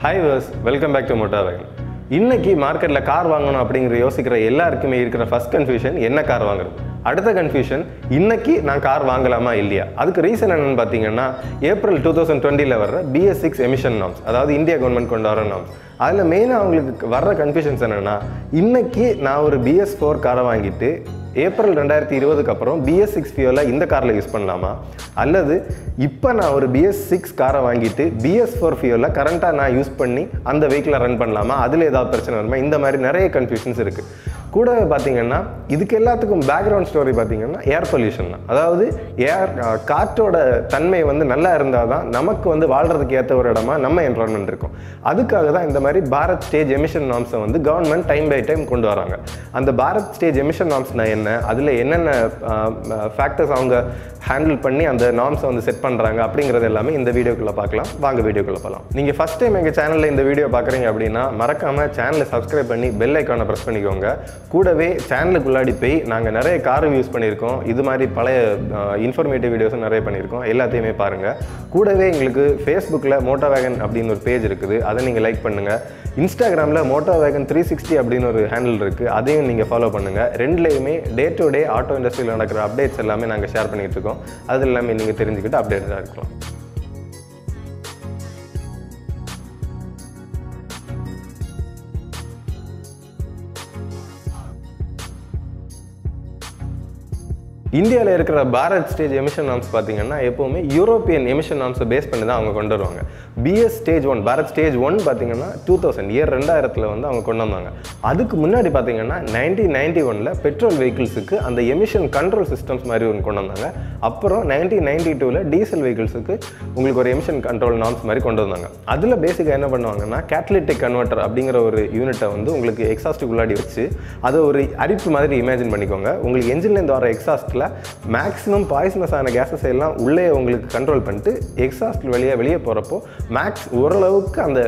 hi வர்ஸ் welcome back to Motor Wagon இன்னைக்கு மார்க்கெட்டில் கார் வாங்கணும் அப்படிங்கிற யோசிக்கிற எல்லாருக்குமே இருக்கிற ஃபர்ஸ்ட் கன்ஃபியூஷன் என்ன கார் வாங்குறது அடுத்த கன்ஃபியூஷன் இன்னைக்கு நான் கார் வாங்கலாமா இல்லையா அதுக்கு ரீசன் என்னன்னு பார்த்தீங்கன்னா ஏப்ரல் டூ தௌசண்ட் டுவெண்ட்டியில் வர்ற பிஎஸ் சிக்ஸ் எமிஷன் நாம்ஸ் அதாவது இந்தியா கவர்மெண்ட் கொண்டு வர நாம்ஸ் அதில் மெயினாக அவங்களுக்கு வர்ற கன்ஃபியூஷன்ஸ் என்னென்னா இன்னைக்கு நான் ஒரு பிஎஸ் ஃபோர் காரை வாங்கிட்டு ஏப்ரல் ரெண்டாயிரத்தி இருபதுக்கு அப்புறம் பிஎஸ் சிக்ஸ் ஃபியூலில் இந்த காரில் யூஸ் பண்ணலாமா அல்லது இப்போ நான் ஒரு பிஎஸ் சிக்ஸ் காரை வாங்கிட்டு பிஎஸ் ஃபோர் ஃபியூலில் கரண்ட்டாக நான் யூஸ் பண்ணி அந்த வெஹிக்கிளை ரன் பண்ணலாமா அதில் ஏதாவது பிரச்சனை வருமா இந்த மாதிரி நிறைய கன்ஃபியூஷன்ஸ் இருக்குது கூட பார்த்தீங்கன்னா இதுக்கு எல்லாத்துக்கும் பேக்ரவுண்ட் ஸ்டோரி பார்த்தீங்கன்னா ஏர் பொல்யூஷன் தான் அதாவது ஏர் காற்றோட தன்மை வந்து நல்லா இருந்தால் தான் நமக்கு வந்து வாழ்கிறதுக்கு ஏற்ற ஒரு இடமா நம்ம என்வரான்மெண்ட் இருக்கும் அதுக்காக தான் இந்த மாதிரி பாரத் ஸ்டேஜ் எமிஷன் நாம்ஸை வந்து கவர்மெண்ட் டைம் பை டைம் கொண்டு வராங்க அந்த பாரத் ஸ்டேஜ் எமிஷன் நாம்ஸ்னா என்ன அதில் என்னென்ன ஃபேக்டர்ஸ் அவங்க ஹேண்டில் பண்ணி அந்த நாம்ஸை வந்து செட் பண்ணுறாங்க அப்படிங்கிறது எல்லாமே இந்த வீடியோக்குள்ளே பார்க்கலாம் வாங்க வீடியோக்குள்ளே போகலாம் நீங்கள் ஃபஸ்ட் டைம் எங்கள் சேனலில் இந்த வீடியோ பார்க்குறீங்க அப்படின்னா மறக்காமல் சேனலை சப்ஸ்கிரைப் பண்ணி பெல் ஐக்கானை ப்ரெஸ் பண்ணிக்கோங்க கூடவே சேனலுக்குள்ளாடி போய் நாங்கள் நிறைய கார் ரிவ்யூஸ் பண்ணியிருக்கோம் இது மாதிரி பழைய இன்ஃபர்மேட்டிவ் வீடியோஸும் நிறைய பண்ணியிருக்கோம் எல்லாத்தையுமே பாருங்கள் கூடவே எங்களுக்கு ஃபேஸ்புக்கில் மோட்டோ வேகன் அப்படின்னு ஒரு பேஜ் இருக்குது அதை நீங்கள் லைக் பண்ணுங்கள் இன்ஸ்டாகிராமில் மோட்டோ வேகன் த்ரீ சிக்ஸ்டி அப்படின்னு ஒரு ஹேண்டில் இருக்குது அதையும் நீங்கள் ஃபாலோ பண்ணுங்கள் ரெண்டுலேயுமே டே டு டே ஆட்டோ இண்டஸ்ட்ரியில் நடக்கிற அப்டேட்ஸ் எல்லாமே நாங்கள் ஷேர் பண்ணிகிட்டு இருக்கோம் அது எல்லாமே நீங்கள் தெரிஞ்சுக்கிட்டு அப்டேட்டடாக இருக்கலாம் இந்தியாவில் இருக்கிற பாரத் ஸ்டேஜ் எமிஷன் நாம்ஸ் பார்த்தீங்கன்னா எப்போவுமே யூரோப்பியன் எமிஷன் நாம்ஸை பேஸ் பண்ணி தான் அவங்க கொண்டு வருவாங்க BS stage one Bharat stage one பார்த்தீங்கன்னா டூ தௌசண்ட் இயர் ரெண்டாயிரத்தில் வந்து அவங்க கொண்டு வந்தாங்க அதுக்கு முன்னாடி பார்த்தீங்கன்னா நைன்டீன் நைன்டி ஒனில் பெட்ரோல் வெஹிக்கிள்ஸுக்கு அந்த எமிஷன் கண்ட்ரோல் சிஸ்டம்ஸ் மாதிரி ஒன்று கொண்டு வந்தாங்க அப்புறம் நைன்டீன் நைன்டி டூவில் டீசல் வெஹிக்கிள்ஸுக்கு உங்களுக்கு ஒரு எமிஷன் கண்ட்ரோல் நாம்ஸ் மாதிரி கொண்டு வந்தாங்க அதில் பேசிக்காக என்ன பண்ணுவாங்கன்னா கேட்டலிட்டிக் கன்வெர்ட்டர் அப்படிங்கிற ஒரு யூனிட்டை வந்து உங்களுக்கு எக்ஸாஸ்ட்டுக்குள்ளாடி வச்சு அதை ஒரு அரிப்பு மாதிரி இமேஜின் பண்ணிக்கோங்க உங்களுக்கு என்ஜின்லேருந்து வர எக்ஸாஸ்ட்டில் மேக்ஸிமம் பாய்சனஸான கேஸஸ் எல்லாம் உள்ளே உங்களுக்கு கண்ட்ரோல் பண்ணிட்டு எக்ஸாஸ்ட் வெளியே வெளியே போகிறப்போ மேக்ஸ் ஓரளவுக்கு அந்த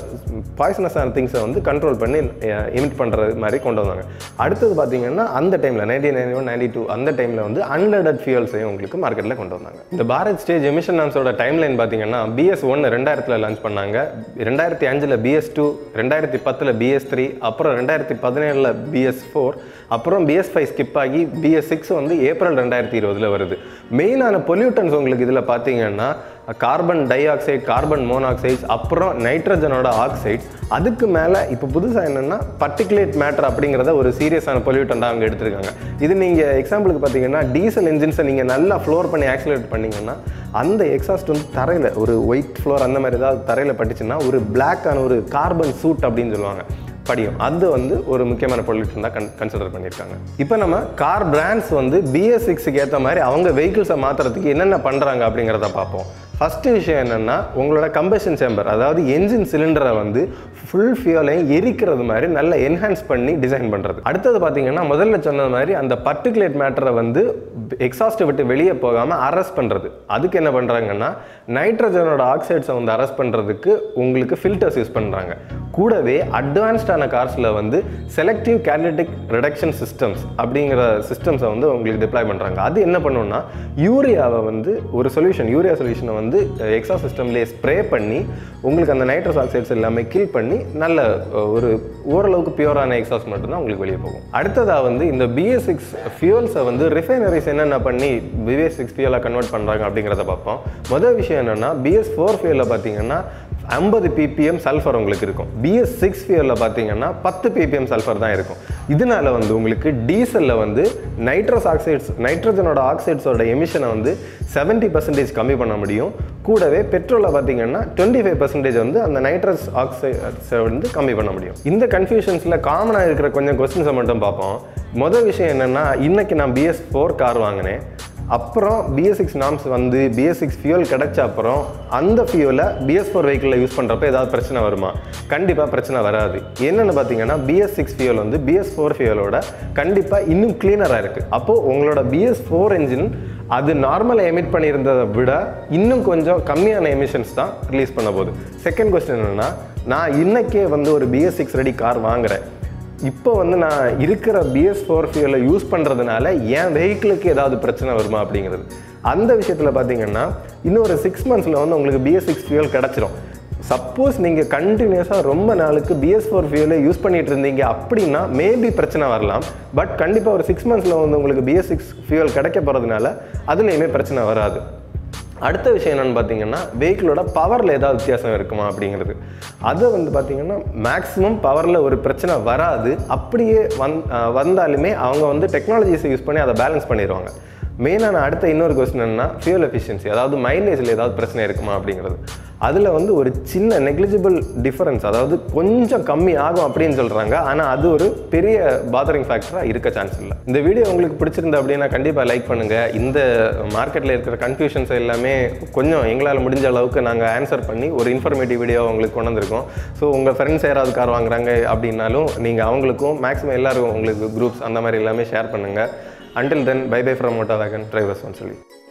பாய்சனஸான திங்ஸை வந்து கண்ட்ரோல் பண்ணி இமிட் பண்ணுறது மாதிரி கொண்டு வந்தாங்க அடுத்தது பார்த்தீங்கன்னா அந்த டைமில் nineteen ninety one ninety two அந்த டைமில் வந்து அன்லடட் ஃபியூல்ஸையும் உங்களுக்கு மார்க்கெட்டில் கொண்டு வந்தாங்க இந்த பாரத் ஸ்டேஜ் எமிஷன் நாம்ஸோட டைம் லைன் பார்த்தீங்கன்னா பிஎஸ் ஒன்று ரெண்டாயிரத்தில் லான்ச் பண்ணாங்க ரெண்டாயிரத்தி அஞ்சில் பிஎஸ் டூ ரெண்டாயிரத்தி பத்தில் பிஎஸ் த்ரீ அப்புறம் ரெண்டாயிரத்தி பதினேழில் பிஎஸ் ஃபோர் அப்புறம் பிஎஸ் ஃபைவ் ஸ்கிப் ஆகி பிஎஸ் சிக்ஸ் வந்து ஏப்ரல் ரெண்டாயிரத்தி இருபதில் வருது மெயினான பொல்யூட்டன்ஸ் உங்களுக்கு இதில் பார்த்தீங்கன்னா carbon dioxide carbon monoxides அப்புறம் நைட்ரஜனோட ஆக்சைட்ஸ் அதுக்கு மேலே இப்போ புதுசாக என்னென்னா பர்டிகுலேட் மேட்டர் அப்படிங்கிறத ஒரு சீரியஸான பொல்யூட்டண்டாக அவங்க எடுத்திருக்காங்க இது நீங்கள் எக்ஸாம்பிளுக்கு பார்த்தீங்கன்னா டீசல் இன்ஜின்ஸை நீங்கள் நல்லா ஃப்ளோர் பண்ணி ஆக்சிலேட் பண்ணிங்கன்னா அந்த எக்ஸாஸ்ட் வந்து தரையில் ஒரு ஒயிட் ஃப்ளோர் அந்த மாதிரி ஏதாவது தரையில் பட்டுச்சுன்னா ஒரு பிளாக்கான ஒரு கார்பன் சூட் அப்படின்னு சொல்லுவாங்க படியும் அது வந்து ஒரு முக்கியமான பொல்யூஷன் தான் கன் கன்சிடர் பண்ணியிருக்காங்க இப்போ நம்ம கார் பிராண்ட்ஸ் வந்து பிஎஸ் சிக்ஸுக்கு ஏற்ற மாதிரி அவங்க வெஹிக்கிள்ஸை மாற்றுறதுக்கு என்னென்ன பண்ணுறாங்க அப்படிங்கிறத பார்ப்போம் ஃபஸ்ட்டு விஷயம் என்னென்னா உங்களோட கம்பஷன் சேம்பர் அதாவது என்ஜின் சிலிண்டரை வந்து ஃபுல் ஃபியூலையும் எரிக்கிறது மாதிரி நல்லா என்ஹான்ஸ் பண்ணி டிசைன் பண்ணுறது அடுத்தது பார்த்தீங்கன்னா முதல்ல சொன்னது மாதிரி அந்த பர்டிகுலேட் மேட்டரை வந்து எக்ஸாஸ்ட்டை விட்டு வெளியே போகாமல் அரெஸ்ட் பண்ணுறது அதுக்கு என்ன பண்ணுறாங்கன்னா நைட்ரஜனோட ஆக்சைட்ஸை வந்து அரெஸ்ட் பண்ணுறதுக்கு உங்களுக்கு ஃபில்டர்ஸ் யூஸ் பண்ணுறாங்க கூடவே அட்வான்ஸ்டான கார்ஸில் வந்து செலக்டிவ் கேட்டலிட்டிக் ரிடக்ஷன் சிஸ்டம்ஸ் அப்படிங்கிற சிஸ்டம்ஸை வந்து உங்களுக்கு டிப்ளாய் பண்ணுறாங்க அது என்ன பண்ணுன்னா யூரியாவை வந்து ஒரு சொல்யூஷன் யூரியா சொல்யூஷனை வந்து எக்ஸா சிஸ்டம்லேயே ஸ்ப்ரே பண்ணி உங்களுக்கு அந்த நைட்ரஸ் ஆக்சைட்ஸ் எல்லாமே கில் பண்ணி நல்ல ஒரு ஓரளவுக்கு பியூரான எக்ஸாஸ் மட்டும்தான் உங்களுக்கு வெளியே போகும் அடுத்ததாக வந்து இந்த பிஎஸ் சிக்ஸ் ஃபியூல்ஸை வந்து ரிஃபைனரிஸ் என்னென்ன பண்ணி பிஎஸ் சிக்ஸ் ஃபியூலாக கன்வெர்ட் பண்ணுறாங்க அப்படிங்கிறத பார்ப்போம் முதல் விஷயம் என்னென்னா பிஎஸ் ஃபோர் ஃபியூலில் பார்த்தீங்கன்னா ஐம்பது பிபிஎம் சல்ஃபர் உங்களுக்கு இருக்கும் பிஎஸ் சிக்ஸ் ஃபியரில் பார்த்தீங்கன்னா பத்து பிபிஎம் சல்ஃபர் தான் இருக்கும் இதனால வந்து உங்களுக்கு டீசலில் வந்து நைட்ரஸ் ஆக்சைட்ஸ் நைட்ரஜனோட ஆக்சைட்ஸோட எமிஷனை வந்து செவன்ட்டி பர்சன்டேஜ் கம்மி பண்ண முடியும் கூடவே பெட்ரோலில் பார்த்தீங்கன்னா டுவெண்ட்டி ஃபைவ் பர்சன்டேஜ் வந்து அந்த நைட்ரஸ் ஆக்சைட்ஸை வந்து கம்மி பண்ண முடியும் இந்த கன்ஃபியூஷன்ஸில் காமனாக இருக்கிற கொஞ்சம் கொஸ்டின்ஸை மட்டும் பார்ப்போம் முதல் விஷயம் என்னென்னா இன்னைக்கு நான் பிஎஸ் ஃபோர் கார் வாங்கினேன் அப்புறம் பிஎஸ் சிக்ஸ் நாம்ஸ் வந்து பிஎஸ் சிக்ஸ் ஃபியூல் கிடைச்ச அப்புறம் அந்த ஃபியூலை பிஎஸ் ஃபோர் வெஹிக்கிளில் யூஸ் பண்ணுறப்ப ஏதாவது பிரச்சனை வருமா கண்டிப்பாக பிரச்சனை வராது என்னென்னு பார்த்தீங்கன்னா பிஎஸ் சிக்ஸ் ஃபியூல் வந்து பிஎஸ் ஃபோர் ஃபியூலோட கண்டிப்பாக இன்னும் க்ளீனராக இருக்குது அப்போது உங்களோட பிஎஸ் ஃபோர் என்ஜின் அது நார்மலாக எமிட் பண்ணியிருந்ததை விட இன்னும் கொஞ்சம் கம்மியான எமிஷன்ஸ் தான் ரிலீஸ் பண்ண போகுது செகண்ட் கொஸ்டின் என்னென்னா நான் இன்னைக்கே வந்து ஒரு பிஎஸ் சிக்ஸ் ரெடி கார் வாங்குறேன் இப்போ வந்து நான் இருக்கிற பிஎஸ் ஃபோர் ஃபியூலை யூஸ் பண்ணுறதுனால என் வெஹிக்கிளுக்கு ஏதாவது பிரச்சனை வருமா அப்படிங்கிறது அந்த விஷயத்தில் பார்த்தீங்கன்னா இன்னும் ஒரு சிக்ஸ் மந்த்ஸில் வந்து உங்களுக்கு பிஎஸ் சிக்ஸ் ஃபியூல் கிடச்சிரும் சப்போஸ் நீங்கள் கண்டினியூஸாக ரொம்ப நாளுக்கு பிஎஸ் ஃபோர் ஃபியூலை யூஸ் பண்ணிட்டு இருந்தீங்க அப்படின்னா மேபி பிரச்சனை வரலாம் பட் கண்டிப்பாக ஒரு சிக்ஸ் மந்த்ஸில் வந்து உங்களுக்கு பிஎஸ் சிக்ஸ் ஃபியூல் கிடைக்க போகிறதுனால அதுலேயுமே பிரச்சனை வராது அடுத்த விஷயம் என்னென்னு பார்த்தீங்கன்னா வெஹிக்கிளோட பவரில் ஏதாவது வித்தியாசம் இருக்குமா அப்படிங்கிறது அது வந்து பார்த்தீங்கன்னா மேக்ஸிமம் பவரில் ஒரு பிரச்சனை வராது அப்படியே வந் அஹ் வந்தாலுமே அவங்க வந்து டெக்னாலஜிஸை யூஸ் பண்ணி அதை பேலன்ஸ் பண்ணிடுவாங்க மெயினான அடுத்த இன்னொரு கொஸ்டின் என்னன்னா ஃபியூல் எஃபிஷியன்சி அதாவது மைலேஜில் ஏதாவது பிரச்சனை இருக்குமா அப்படிங்கிறது அதில் வந்து ஒரு சின்ன நெக்லிஜிபிள் டிஃபரன்ஸ் அதாவது கொஞ்சம் கம்மி ஆகும் அப்படின்னு சொல்கிறாங்க ஆனால் அது ஒரு பெரிய பாதரிங் ஃபேக்டராக இருக்க சான்ஸ் இல்லை இந்த வீடியோ உங்களுக்கு பிடிச்சிருந்தா அப்படின்னா கண்டிப்பாக லைக் பண்ணுங்கள் இந்த மார்க்கெட்டில் இருக்கிற கன்ஃபியூஷன்ஸ் எல்லாமே கொஞ்சம் எங்களால் முடிஞ்ச அளவுக்கு நாங்கள் ஆன்சர் பண்ணி ஒரு இன்ஃபர்மேட்டிவ் வீடியோ உங்களுக்கு கொண்டு வந்திருக்கோம் ஸோ உங்கள் ஃப்ரெண்ட்ஸ் யாராவது கார் வாங்குறாங்க அப்படின்னாலும் நீங்கள் அவங்களுக்கும் மேக்ஸிமம் எல்லாரும் உங்களுக்கு குரூப்ஸ் அந்த மாதிரி எல்லாமே ஷேர் பண்ணுங்கள் until then bye bye from Motor Wagon drivers சொல்லி